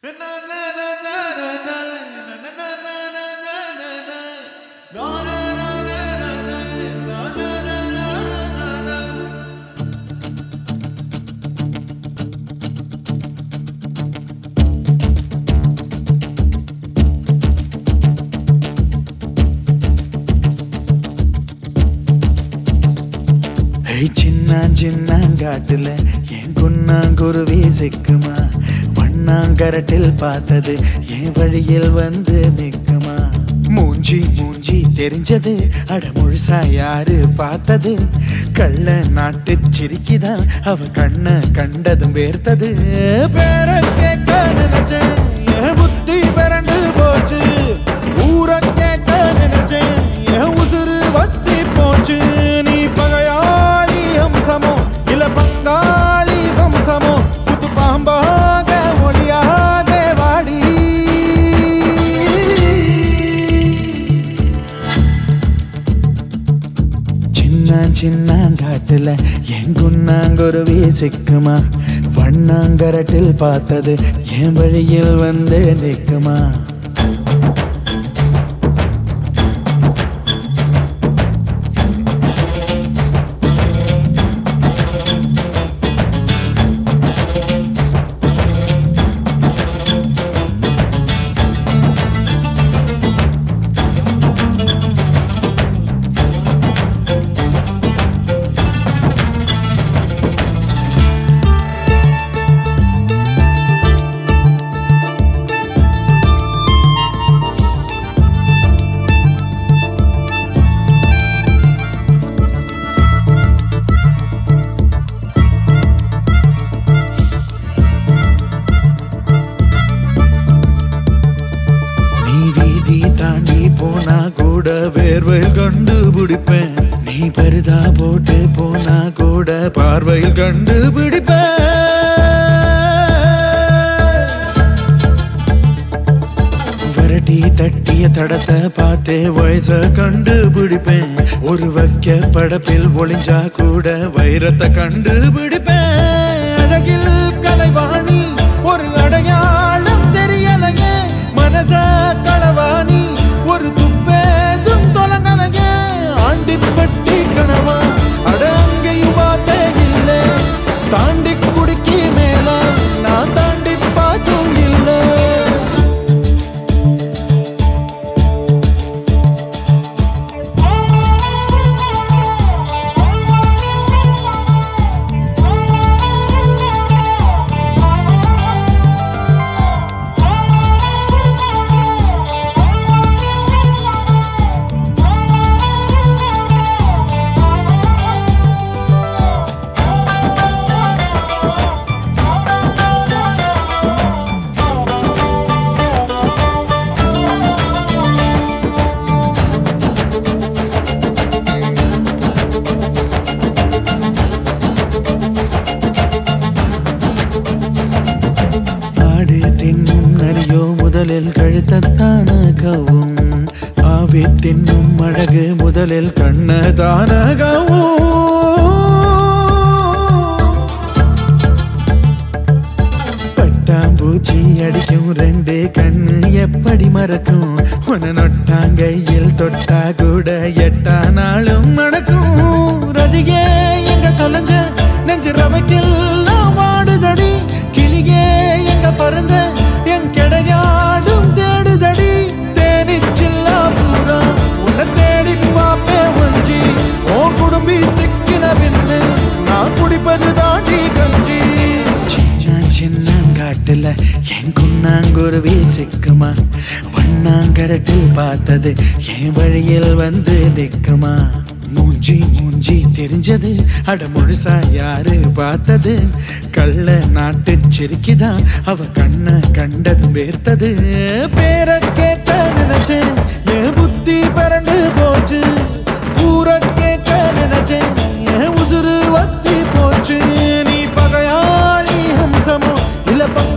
ஏய் சின்ன சின்னங்காட்டுல என் குன்னாங்குருவி சிக்குமா வண்ணாங்கரட்டில் பார்த்தது என் வழியில் வந்து நிக்குமா மூஞ்சி மூஞ்சி தெரிஞ்சது அட முழுசா யாரு பார்த்தது கள்ள நாட்டு சிரிக்கிதான் அவ கண்ண கண்டதும் வேர்த்தது பேர கேட்க நினைச்சேன் என் புத்தி பிறண்டு போச்சு ஊர கேட்க நினைச்சேன் என் உசுறு வத்தி போச்சு நீ பகையாளி அம்சமோ இல்ல பங்காளி வம்சமோ புத்து பாம்பாக ஒளியாக வாடி சின்ன சின்ன காட்டுல என் குன்னாங்குருவி சிக்குமா வண்ணாங்கரட்டில் பார்த்தது என் வழியில் வந்து நிற்குமா நீ வீதி தாண்டி போனா கூட வேர்வையில் கண்டுபிடிப்பேன் நீ பருதா போட்டு போனா கூட பார்வையில் கண்டுபிடிப்பேன் விரட்டி தட்டிய தடத்தை பார்த்தே வயச கண்டுபிடிப்பேன் ஒரு வைக்க படப்பில் ஒளிஞ்சா கூட வைரத்தை கண்டுபிடிப்பேன் அழகில் கலைவாணி ஒரு அடையாளம் தெரியலையே மனச களவாணி ஒரு துப்பேதும் தொலைங்கலையே ஆண்டிப்பட்டி கணவா அட அங்கேயும் பார்த்தே இல்லை தாண்டி குடிக்கி மேல நான் தாண்டி பார்த்தும் இல்லை ஆடு தின்னும் நரியோ முதலில் கழுத்தத்தான கவும் ஆவி தின்னும் அழகு முதலில் கண்ணதான கவும் பட்டாம்பூச்சி அடிக்கும் ரெண்டு கண்ணு எப்படி மறக்கும் உன நொட்டாங்கையில் தொட்டா கூட எட்டா நாளும் நடக்கும் ரதிகே எங்க தொலைஞ்ச நெஞ்சு ரவைக்கெல்லாம் வாடுதடி கிளியே எங்க பறந்த என் கிடையாடும் தேடுதடி தேனிச்சில்லா பூரா உன்னை தேடி பாப்பே வஞ்சி ஓ குடும்பி சிக்கின பின்னு நான் குடிப்பது தாண்டி கஞ்சி சின்ன சின்னங்காட்டுல என் குன்னாங்குருவி சிக்குமா வண்ணாங்கரட்டில் பார்த்தது என் வழியில் வந்து நிற்குமா மூஞ்சி மூஞ்சி தெரிஞ்சது அட முழுசா யாரு பார்த்தது கள்ள நாட்டு சிரிக்கிதான் அவ கண்ண கண்டதும் வேர்த்தது பேர கேட்க நினைச்சேன் என் புத்தி பரண்டு போச்சு ஊர கேட்க நினைச்சேன் என் உசுறு வத்தி போச்சு நீ பகையாளி ஹம்சமோ இல்ல பங்க